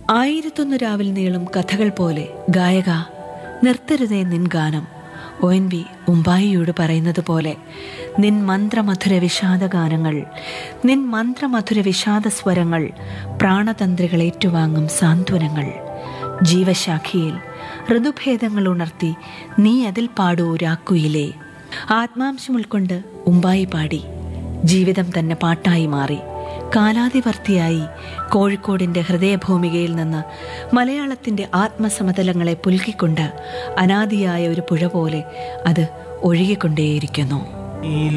ആയിരത്തൊന്ന് രാവിൽ നീളും കഥകൾ പോലെ ഗായക നിർത്തരുതേ നിൻ ഗാനം ഒ എൻ വി ഉമ്പായിയോട് പറയുന്നത് പോലെ നിൻ മന്ത്രമധുര വിഷാദ ഗാനങ്ങൾ നിൻ മന്ത്രമധുര വിഷാദ സ്വരങ്ങൾ പ്രാണതന്ത്രികൾ ഏറ്റുവാങ്ങും സാന്ത്വനങ്ങൾ ജീവശാഖിയിൽ ഋതുഭേദങ്ങൾ ഉണർത്തി നീ അതിൽ പാടൂ രാക്കുയിലേ ആത്മാംശം ഉൾക്കൊണ്ട് ഉമ്പായി പാടി ജീവിതം തന്നെ പാട്ടായി മാറി കാലാതിവർത്തിയായി കോഴിക്കോടിൻ്റെ ഹൃദയഭൂമികയിൽ നിന്ന് മലയാളത്തിൻ്റെ ആത്മസമതലങ്ങളെ പുൽകിക്കൊണ്ട് അനാദിയായ ഒരു പുഴ പോലെ അത് ഒഴുകിക്കൊണ്ടേയിരിക്കുന്നു